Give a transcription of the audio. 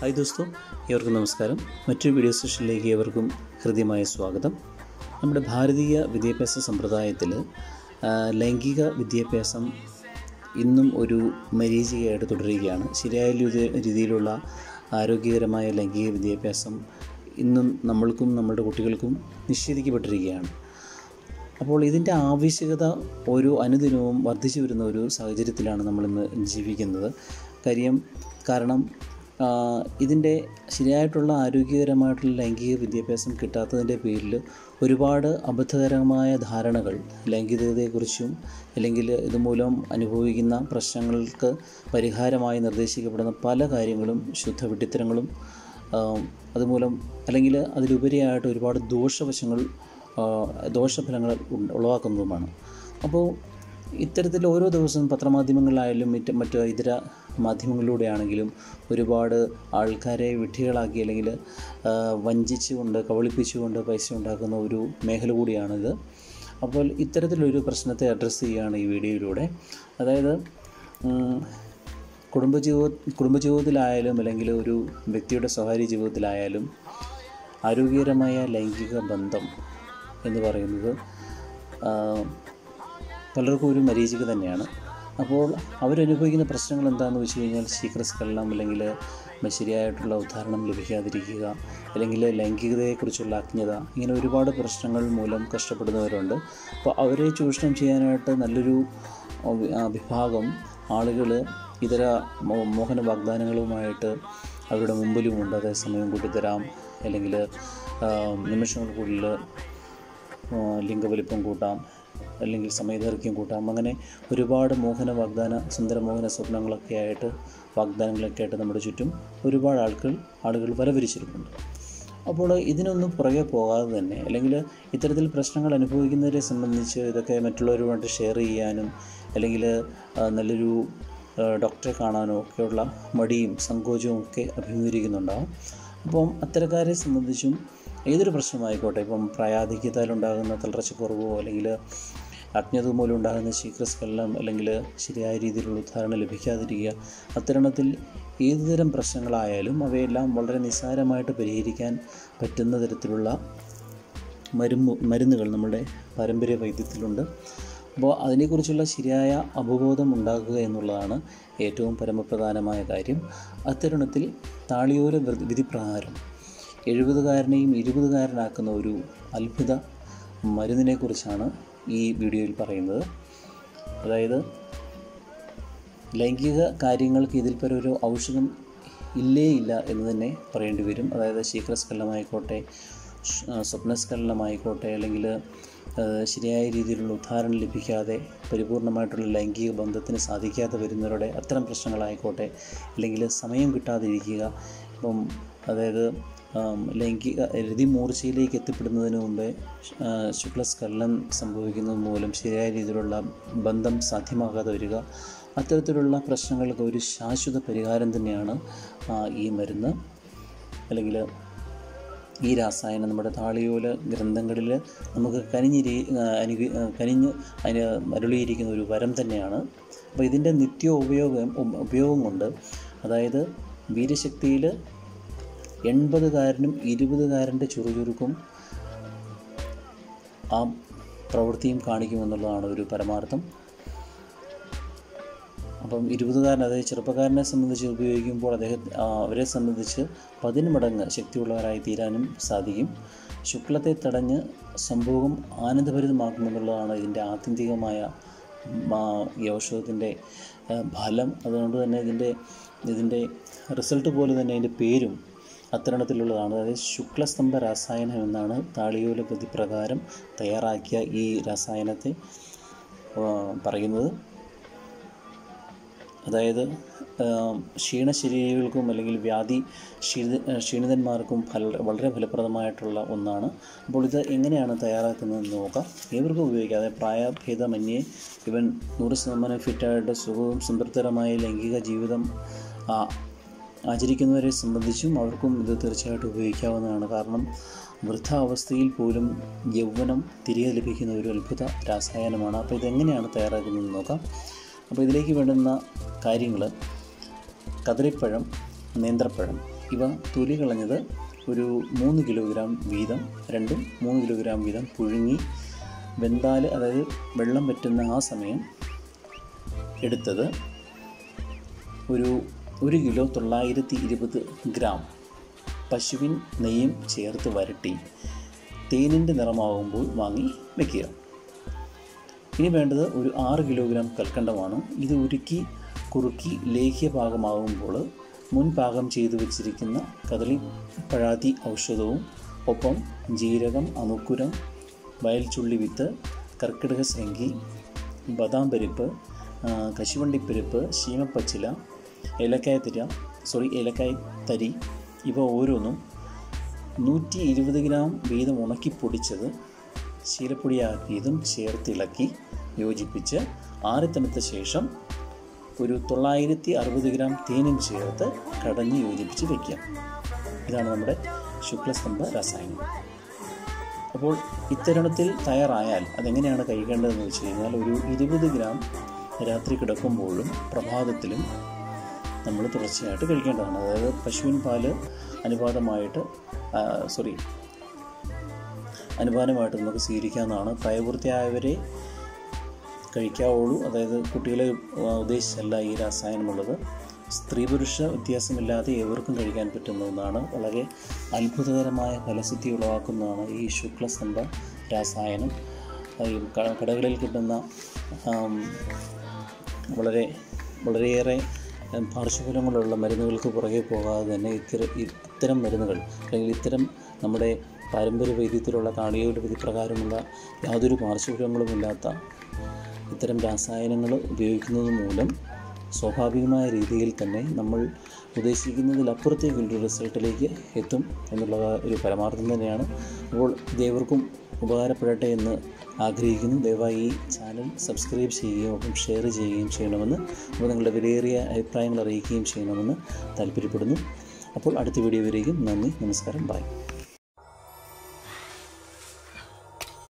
hi ദോസ്തോ ഏവർക്കും നമസ്കാരം മറ്റൊരു വീഡിയോ സെഷനിലേക്ക് ഏവർക്കും ഹൃദ്യമായ സ്വാഗതം നമ്മുടെ ഭാരതീയ വിദ്യാഭ്യാസ സമ്പ്രദായത്തിൽ ആ, ലൈംഗിക വിദ്യാഭ്യാസം ഇന്നും ഒരു മരീചികയായിട്ട് തുടരുകയാണ് ശരിയായ രീതി- രീതിയിലുള്ള ആരോഗ്യകരമായ ലൈംഗിക വിദ്യാഭ്യാസം ഇന്നും നമ്മൾക്കും നമ്മുടെ കുട്ടികൾക്കും നിഷേധിക്കപ്പെട്ടിരിക്കുകയാണ് അപ്പോൾ ഇതിൻ്റെ ആവശ്യകത ഓരോ അനുദിനവും വർദ്ധിച്ചു വരുന്ന ഒരു സാഹചര്യത്തിലാണ് നമ്മളിന്ന് ജീവിക്കുന്നത് കാര്യം കാരണം ആ, ഇതിൻ്റെ ശരിയായിട്ടുള്ള ആരോഗ്യകരമായിട്ടുള്ള ലൈംഗിക വിദ്യാഭ്യാസം കിട്ടാത്തതിൻ്റെ പേരിൽ ഒരുപാട് അബദ്ധകരമായ ധാരണകൾ ലൈംഗികതയെക്കുറിച്ചും അല്ലെങ്കിൽ ഇതുമൂലം അനുഭവിക്കുന്ന പ്രശ്നങ്ങൾക്ക് പരിഹാരമായി നിർദ്ദേശിക്കപ്പെടുന്ന പല കാര്യങ്ങളും ശുദ്ധ വിഡ്ഢിത്തരങ്ങളും ആ, അതുമൂലം അല്ലെങ്കിൽ അതിലുപരിയായിട്ട് ഒരുപാട് ദോഷവശങ്ങൾ ആ, ദോഷഫലങ്ങൾ ഉണ്ട- ഉളവാക്കുന്നതുമാണ് അപ്പോൾ ഇത്തരത്തിൽ ഓരോ ദിവസവും പത്രമാധ്യമങ്ങളിലായാലും മറ്റ് മറ്റ് ഇതര മാധ്യമങ്ങളിലൂടെയാണെങ്കിലും ഒരുപാട് ആൾക്കാരെ വിഡ്ഢികളാക്കി അല്ലെങ്കിൽ ആ, വഞ്ചിച്ചുകൊണ്ട് കബളിപ്പിച്ചുകൊണ്ട് പൈസ ഉണ്ടാക്കുന്ന ഒരു മേഖല കൂടിയാണിത് അപ്പോൾ ഇത്തരത്തിലൊരു പ്രശ്നത്തെ അഡ്രസ്സ് ചെയ്യുകയാണ് ഈ വീഡിയോയിലൂടെ അതായത് ഉം, കുടുംബജീവിത കുടുംബജീവിതത്തിലായാലും അല്ലെങ്കിൽ ഒരു വ്യക്തിയുടെ സ്വകാര്യ ജീവിതത്തിലായാലും ആരോഗ്യകരമായ ലൈംഗിക ബന്ധം എന്ന് പറയുന്നത് ആ, പലർക്കും ഒരു മരീചിക തന്നെയാണ് അപ്പോൾ അവരനുഭവിക്കുന്ന പ്രശ്നങ്ങൾ എന്താണെന്ന് വെച്ച് കഴിഞ്ഞാൽ ശീഘ്രസ്ഖലനം അല്ലെങ്കിൽ ശരിയായിട്ടുള്ള ഉദാഹരണം ലഭിക്കാതിരിക്കുക അല്ലെങ്കിൽ ലൈംഗികതയെക്കുറിച്ചുള്ള അജ്ഞത ഇങ്ങനെ ഒരുപാട് പ്രശ്നങ്ങൾ മൂലം കഷ്ടപ്പെടുന്നവരുണ്ട് അപ്പോൾ അവരെ ചൂഷണം ചെയ്യാനായിട്ട് നല്ലൊരു ആ, വി- ആ, വിഭാഗം ആളുകൾ ഇതര മോ- മോഹന വാഗ്ദാനങ്ങളുമായിട്ട് അവരുടെ മുമ്പിലുമുണ്ട് അതേ സമയം കൂട്ടിത്തരാം അല്ലെങ്കിൽ നിമിഷങ്ങൾക്കുള്ളിൽ ആ, ലിംഗവലിപ്പം കൂട്ടാം അല്ലെങ്കിൽ സമയദൈർഘ്യം കൂട്ടാം അങ്ങനെ ഒരുപാട് മോഹന വാഗ്ദാന സുന്ദരമോഹന സ്വപ്നങ്ങളൊക്കെ ആയിട്ട് വാഗ്ദാനങ്ങളൊക്കെ ആയിട്ട് നമ്മുടെ ചുറ്റും ഒരുപാട് ആൾക്കാർ ആളുകൾ വരവിരിച്ചിരിപ്പുണ്ട് അപ്പോൾ ഇതിനൊന്നും പുറകെ പോകാതെ തന്നെ അല്ലെങ്കിൽ ഇത്തരത്തിൽ പ്രശ്നങ്ങൾ അനുഭവിക്കുന്നവരെ സംബന്ധിച്ച് ഇതൊക്കെ മറ്റുള്ളവരുമായിട്ട് ഷെയർ ചെയ്യാനും അല്ലെങ്കിൽ ആ, നല്ലൊരു ആ, ഡോക്ടറെ കാണാനോ ഒക്കെയുള്ള മടിയും സങ്കോചവും ഒക്കെ അഭിമുഖീകരിക്കുന്നുണ്ടാവും അപ്പം അത്തരക്കാരെ സംബന്ധിച്ചും ഏതൊരു പ്രശ്നമായിക്കോട്ടെ ഇപ്പം പ്രായാധിക്യത്താലുണ്ടാകുന്ന തളർച്ചക്കുറവോ അല്ലെങ്കിൽ അജ്ഞത മൂലം ഉണ്ടാകുന്ന ശീഘ്രസ്ഖലനം അല്ലെങ്കിൽ ശരിയായ രീതിയിലുള്ള ഉദാഹരണം ലഭിക്കാതിരിക്കുക അത്തരണത്തിൽ ഏതുതരം പ്രശ്നങ്ങളായാലും അവയെല്ലാം വളരെ നിസ്സാരമായിട്ട് പരിഹരിക്കാൻ പറ്റുന്ന തരത്തിലുള്ള മരുന്ന് മരുന്നുകൾ നമ്മുടെ പാരമ്പര്യ വൈദ്യത്തിലുണ്ട് അപ്പോൾ അതിനെക്കുറിച്ചുള്ള ശരിയായ അവബോധം ഉണ്ടാക്കുക എന്നുള്ളതാണ് ഏറ്റവും പരമപ്രധാനമായ കാര്യം അത്തരുണത്തിൽ താളിയോല വൃ- വിധിപ്രകാരം എഴുപതുകാരനെയും ഇരുപതുകാരനാക്കുന്ന ഒരു അത്ഭുത മരുന്നിനെക്കുറിച്ചാണ് ഈ വീഡിയോയിൽ പറയുന്നത് അതായത് ലൈംഗിക കാര്യങ്ങൾക്ക് ഇതിൽ പരം ഒരു ഔഷധം ഇല്ലേ ഇല്ല എന്ന് തന്നെ പറയേണ്ടി വരും അതായത് ശീഘ്രസ്ഖലനമായിക്കോട്ടെ ഷ്- ആ, സ്വപ്നസ്ഖലനമായിക്കോട്ടെ അല്ലെങ്കിൽ ആ, ശരിയായ രീതിയിലുള്ള ഉദാഹരണം ലഭിക്കാതെ പരിപൂർണമായിട്ടുള്ള ലൈംഗിക ബന്ധത്തിന് സാധിക്കാതെ വരുന്നവരുടെ അത്തരം പ്രശ്നങ്ങളായിക്കോട്ടെ അല്ലെങ്കിൽ സമയം കിട്ടാതിരിക്കുക ഇപ്പം അതായത് ആം, ലൈംഗിക രതിമൂർച്ചയിലേക്ക് എത്തിപ്പെടുന്നതിന് മുമ്പേ ആ, ശുക്ലസ്ഖലനം സംഭവിക്കുന്നത് മൂലം ശരിയായ രീതിയിലുള്ള ബന്ധം സാധ്യമാകാതെ വരിക അത്തരത്തിലുള്ള പ്രശ്നങ്ങൾക്ക് ഒരു ശാശ്വത പരിഹാരം തന്നെയാണ് ആ, ഈ മരുന്ന് അല്ലെങ്കിൽ ഈ രാസായനം നമ്മുടെ താളിയോല ഗ്രന്ഥങ്ങളിൽ നമുക്ക് കനിഞ്ഞിരി അനു കനിഞ്ഞ് അതിന് അരുളിയിരിക്കുന്ന ഒരു വരം തന്നെയാണ് അപ്പോൾ ഇതിൻ്റെ നിത്യ ഉപയോഗം ഉപ- ഉപയോഗം കൊണ്ട് അതായത് വീരശക്തിയിൽ എൺപതുകാരനും ഇരുപതുകാരൻ്റെ ചുറുചുറുക്കും ആ പ്രവൃത്തിയും കാണിക്കുമെന്നുള്ളതാണ് ഒരു പരമാർത്ഥം അപ്പം ഇരുപതുകാരൻ അതായത് ചെറുപ്പക്കാരനെ സംബന്ധിച്ച് ഉപയോഗിക്കുമ്പോൾ അദ്ദേഹം ആ, അവരെ സംബന്ധിച്ച് പതിന് മടങ്ങ് ശക്തിയുള്ളവരായി തീരാനും സാധിക്കും ശുക്ലത്തെ തടഞ്ഞ് സംഭോഗം ആനന്ദഭരിതമാക്കുമെന്നുള്ളതാണ് ഇതിൻ്റെ ആത്യന്തികമായ ഉം, ആ, ഈ ഔഷധത്തിൻ്റെ ആ, ഫലം അതുകൊണ്ട് തന്നെ ഇതിൻ്റെ ഇതിൻ്റെ റിസൾട്ട് പോലെ തന്നെ അതിൻ്റെ പേരും അത്തരണത്തിലുള്ളതാണ് അതായത് ശുക്ലസ്തംഭ രാസായനം എന്നാണ് താളിയോല ഗതി പ്രകാരം തയ്യാറാക്കിയ ഈ രാസായനത്തെ ആ, പറയുന്നത് അതായത് ആം, ക്ഷീണശരീരികൾക്കും അല്ലെങ്കിൽ വ്യാധി ക്ഷീണ ക്ഷീണിതന്മാർക്കും ഫല വളരെ ഫലപ്രദമായിട്ടുള്ള ഒന്നാണ് അപ്പോൾ ഇത് എങ്ങനെയാണ് തയ്യാറാക്കുന്നതെന്ന് നോക്കാം ഏവർക്കും ഉപയോഗിക്കാം അതായത് പ്രായഭേദമന്യേ ഇവൻ നൂറ് ശതമാനം ഫിറ്റായിട്ട് സുഖവും സംതൃപ്തരമായ ലൈംഗിക ജീവിതം ആ, ആചരിക്കുന്നവരെ സംബന്ധിച്ചും അവർക്കും ഇത് തീർച്ചയായിട്ടും ഉപയോഗിക്കാവുന്നതാണ് കാരണം വൃദ്ധാവസ്ഥയിൽ പോലും യൗവനം തിരികെ ലഭിക്കുന്ന ഒരു അത്ഭുത രാസായനമാണ് അപ്പോൾ ഇതെങ്ങനെയാണ് തയ്യാറാക്കുന്നതെന്ന് നോക്കാം അപ്പോൾ ഇതിലേക്ക് വേണ്ടുന്ന കാര്യങ്ങൾ കദളിപ്പഴം നേന്ത്രപ്പഴം ഇവ തൊലി കളഞ്ഞത് ഒരു മൂന്ന് കിലോഗ്രാം വീതം രണ്ടും മൂന്ന് കിലോഗ്രാം വീതം പുഴുങ്ങി വെന്താൽ അതായത് വെള്ളം വറ്റുന്ന ആ സമയം എടുത്തത് ഒരു ഒരു കിലോ തൊള്ളായിരത്തി ഇരുപത് ഗ്രാം പശുവിൻ നെയ്യും ചേർത്ത് വരട്ടി തേനിൻ്റെ നിറമാകുമ്പോൾ വാങ്ങി വയ്ക്കുക ഇനി വേണ്ടത് ഒരു ആറ് കിലോഗ്രാം കൽക്കണ്ടമാണ് ഇത് ഉരുക്കി കുറുക്കി ലേഹ്യ പാകമാകുമ്പോൾ മുൻ പാകം ചെയ്തു വെച്ചിരിക്കുന്ന കദളി പഴാതി ഔഷധവും ഒപ്പം ജീരകം അമുക്കുരം വയൽച്ചുള്ളി വിത്ത് കർക്കിടക ശൃംഗി ബദാം പരിപ്പ് ആ, കശുവണ്ടിപ്പരിപ്പ് ശീമപ്പച്ചില ഏലക്കായ തിര സോറി ഏലക്കായ തരി ഇവ ഓരോന്നും നൂറ്റി ഇരുപത് ഗ്രാം വീതം ഉണക്കി പൊടിച്ചത് ശീലപ്പൊടിയാക്കിയതും ചേർത്തിളക്കി യോജിപ്പിച്ച് ആറിത്തണുത്ത ശേഷം ഒരു തൊള്ളായിരത്തി അറുപത് ഗ്രാം തേനും ചേർത്ത് കടഞ്ഞ് യോജിപ്പിച്ച് വയ്ക്കുക ഇതാണ് നമ്മുടെ ശുക്ലസ്തംഭ രസായനം അപ്പോൾ ഇത്തരണത്തിൽ തയ്യാറായാൽ അതെങ്ങനെയാണ് കഴിക്കേണ്ടതെന്ന് വെച്ച് കഴിഞ്ഞാൽ ഒരു ഇരുപത് ഗ്രാം രാത്രി കിടക്കുമ്പോഴും പ്രഭാതത്തിലും നമ്മൾ തുടർച്ചയായിട്ട് കഴിക്കേണ്ടതാണ് അതായത് പശുവിൻ പാല് അനുപാതമായിട്ട് സോറി അനുപാതമായിട്ട് നമുക്ക് സ്വീകരിക്കാവുന്നതാണ് പ്രായപൂർത്തിയായവരെ കഴിക്കാവുള്ളൂ അതായത് കുട്ടികളെ ആ, ഉദ്ദേശിച്ചല്ല ഈ രസായനമുള്ളത് സ്ത്രീ പുരുഷ വ്യത്യാസമില്ലാതെ ഏവർക്കും കഴിക്കാൻ പറ്റുന്ന ഒന്നാണ് വളരെ അത്ഭുതകരമായ ഫലസിദ്ധി ഉളവാക്കുന്നതാണ് ഈ ശുക്ലസ്തംഭ രാസായനം ആ, ഈ ക- കടകളിൽ കിട്ടുന്ന ആം, വളരെ വളരെയേറെ ഉം, പാർശ്വഫലങ്ങളുള്ള മരുന്നുകൾക്ക് പുറകെ പോകാതെ തന്നെ ഇത്തരം ഇത്തരം മരുന്നുകൾ അല്ലെങ്കിൽ ഇത്തരം നമ്മുടെ പാരമ്പര്യ വൈദ്യത്തിലുള്ള കാണികയുടെ വിധി പ്രകാരമുള്ള യാതൊരു പാർശ്വഫലങ്ങളുമില്ലാത്ത ഇത്തരം രാസായനങ്ങൾ ഉപയോഗിക്കുന്നത് മൂലം സ്വാഭാവികമായ രീതിയിൽ തന്നെ നമ്മൾ ഉദ്ദേശിക്കുന്നതിലപ്പുറത്തേക്കുള്ളൊരു റിസൾട്ടിലേക്ക് എത്തും എന്നുള്ള ഒരു പരമാർത്ഥം തന്നെയാണ് അപ്പോൾ ഇതേവർക്കും ഉപകാരപ്പെടട്ടെ എന്ന് ആഗ്രഹിക്കുന്നു ദയവായി ഈ ചാനൽ സബ്സ്ക്രൈബ് ചെയ്യുകയും ഒപ്പം ഷെയർ ചെയ്യുകയും ചെയ്യണമെന്ന് അപ്പോൾ നിങ്ങളുടെ വിലയേറിയ അഭിപ്രായങ്ങൾ അറിയിക്കുകയും ചെയ്യണമെന്ന് താല്പര്യപ്പെടുന്നു അപ്പോൾ അടുത്ത വീഡിയോ വരേക്കും നന്ദി നമസ്കാരം ബൈ